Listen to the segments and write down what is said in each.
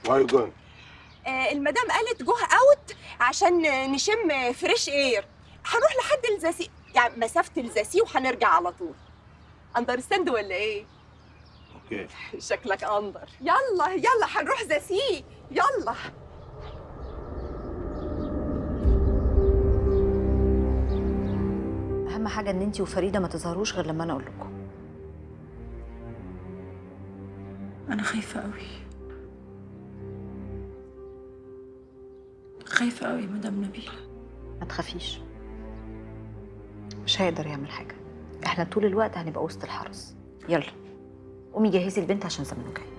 Where are you going? آه المدام قالت جوه اوت عشان نشم فريش اير هنروح لحد الزاسي يعني مسافه الزاسي وهنرجع على طول اندرستاند ولا ايه اوكي شكلك اندر يلا يلا هنروح زاسي يلا اهم حاجه ان انت وفريده ما تظهروش غير لما انا اقول لكم أنا خايفة أوي خايفة أوي مدام نبيلة ما تخافيش مش هيقدر يعمل حاجه احنا طول الوقت هنبقى وسط الحرس يلا قومي جهزي البنت عشان زمانه جاي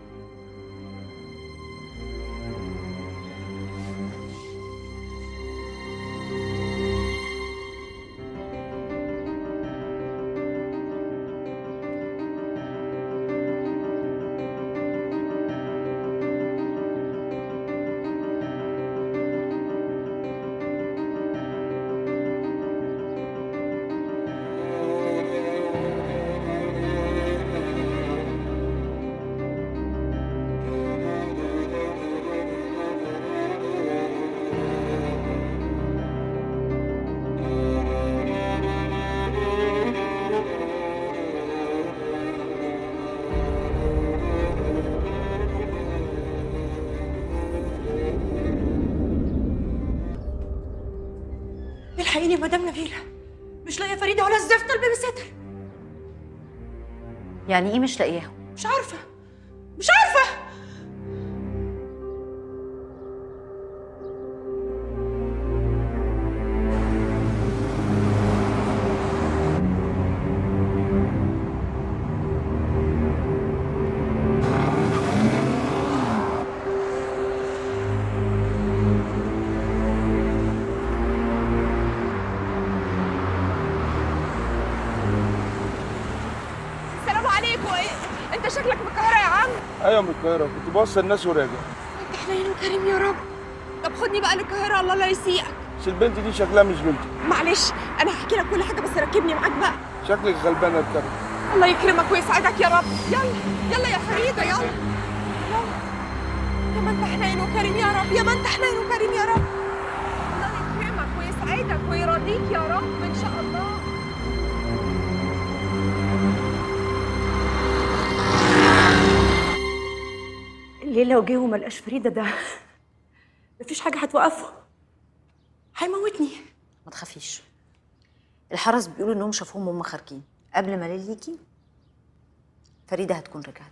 الحقيني مدام نبيلة مش لاقية فريدة ولا الزفت البيبي سيتر يعني ايه مش لاقياهم مش عارفة مش عارفة السلام عليكم إيه؟ انت شكلك من القاهره يا عم ايوه من القاهره كنت بوصل الناس وراجع انت حنين وكريم يا رب طب خدني بقى للقاهره الله لا يسيئك بس البنت دي شكلها مش بنتي معلش انا هحكي لك كل حاجه بس ركبني معاك بقى شكلك غلبانه اركبي الله يكرمك ويسعدك يا رب يلا يلا يا فريده يلا يلا يا ما انت حنين وكريم يا رب يا ما انت حنين وكريم يا رب الله يكرمك ويسعدك ويرضيك يا رب ان شاء الله الليلة وجه وما لقاش فريدة ده مفيش حاجة هتوقفه هيموتني ما تخافيش الحرس بيقولوا انهم شافوهم وهم خارجين قبل ما ليل يجي فريده هتكون رجعت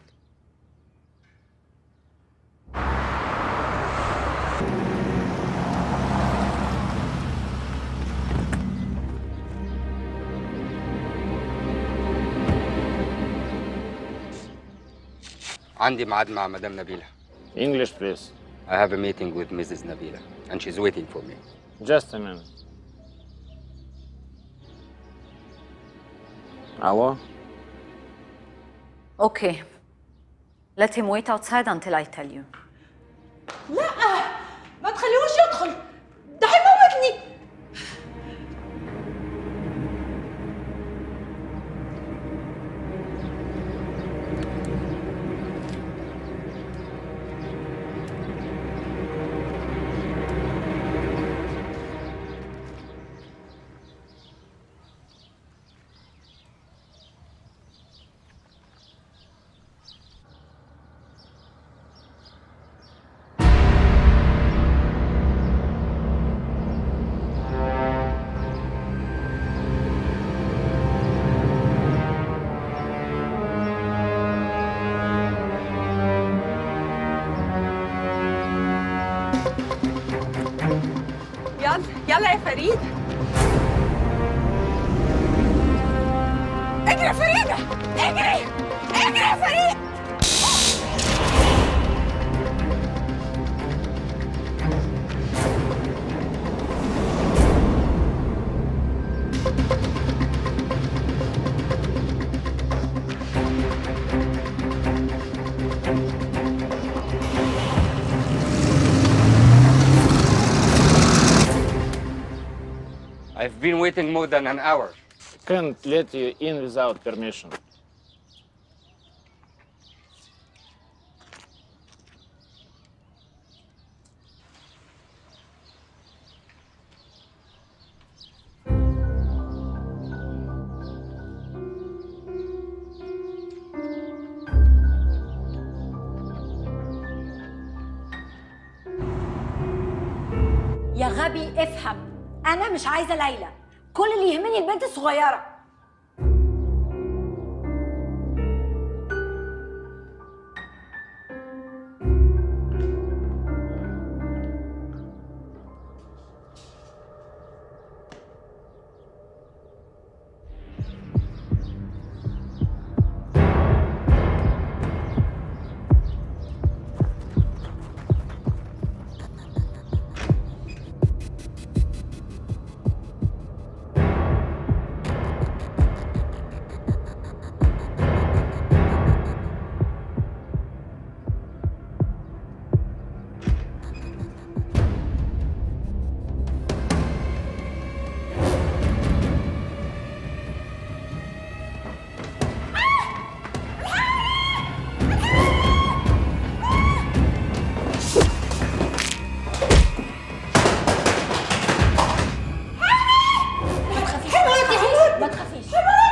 عندي ميعاد مع مدام نبيلة. English, please. I have a meeting with Mrs. Nabila and she's waiting for me. Just a minute. Hello? Okay. Let him wait outside until I tell you. لا ما تخليهوش يدخل ده هيموتني يلا يلا يا فريده اجري يا فريده اجري اجري يا فريده I've been waiting more than an hour. Can't let you in without permission. غبي افهم انا مش عايزه ليلى كل اللي يهمني البنت الصغيره ما تخافيش ما تخافيش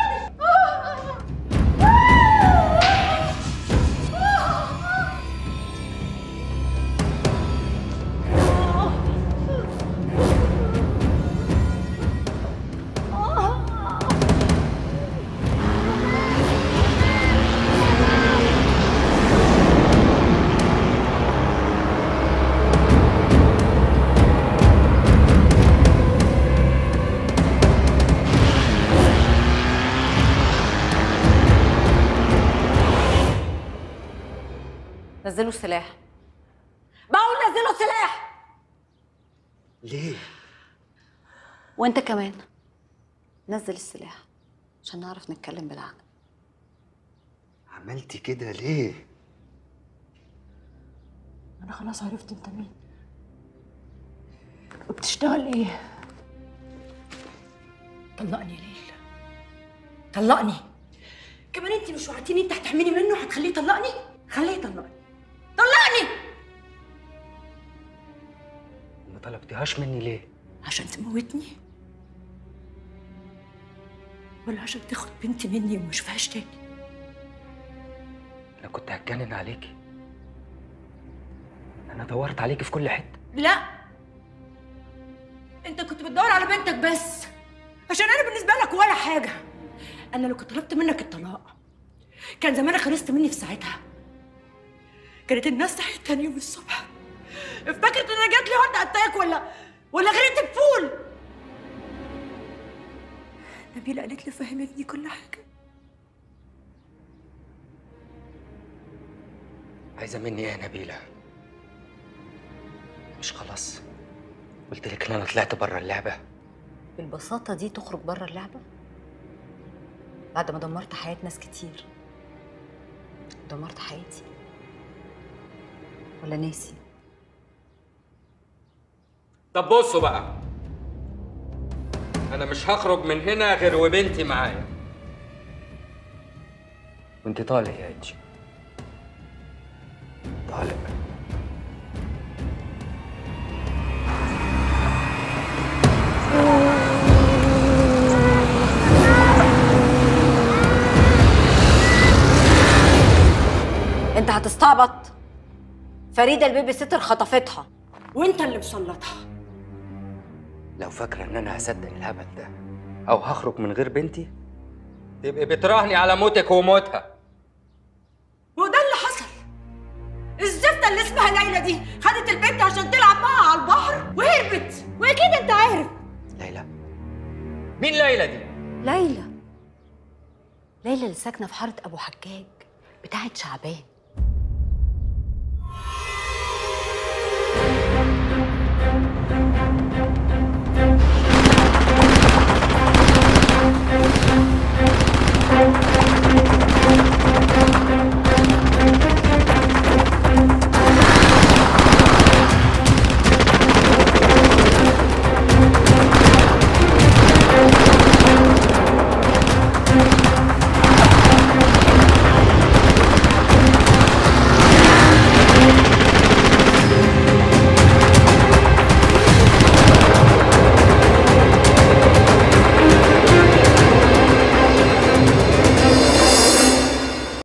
نزلوا السلاح بقول نزلوا السلاح ليه؟ وانت كمان نزل السلاح عشان نعرف نتكلم بالعقل عملتي كده ليه؟ انا خلاص عرفت انت مين وبتشتغل ايه طلقني يا ليل طلقني كمان انت مش وعدتيني انت هتحميني منه هتخليه يطلقني خليه يطلقني طلقني وما طلبتيهاش مني ليه؟ عشان تموتني ولا عشان تاخد بنتي مني وما اشوفهاش تاني انا كنت هتجنن عليكي انا دورت عليكي في كل حته لا انت كنت بتدور على بنتك بس عشان انا بالنسبه لك ولا حاجه انا لو كنت طلبت منك الطلاق كان زمانك خلصت مني في ساعتها كانت الناس صحيت تاني يوم الصبح افتكرت ان انا جات لي هارت اتاك ولا ولا غرقت بفول نبيلة قالت لي فهمتني كل حاجه عايزه مني ايه يا نبيله؟ مش خلاص قلت لك ان انا طلعت بره اللعبه بالبساطة دي تخرج بره اللعبة بعد ما دمرت حياة ناس كتير دمرت حياتي ولا ناسي طب بصوا بقى انا مش هخرج من هنا غير وبنتي معايا وانت طالع يا انجي طالع انت هتستعبط فريدة البيبي ستر خطفتها وانت اللي مسلطها لو فاكره ان انا هصدق الهبل ده او هخرج من غير بنتي تبقي بتراهني على موتك وموتها هو ده اللي حصل الزفته اللي اسمها ليلى دي خدت البنت عشان تلعب معاها على البحر وهربت واكيد انت عارف ليلى مين ليلى دي ليلى ليلى اللي ساكنة في حارة أبو حجاج بتاعت شعبان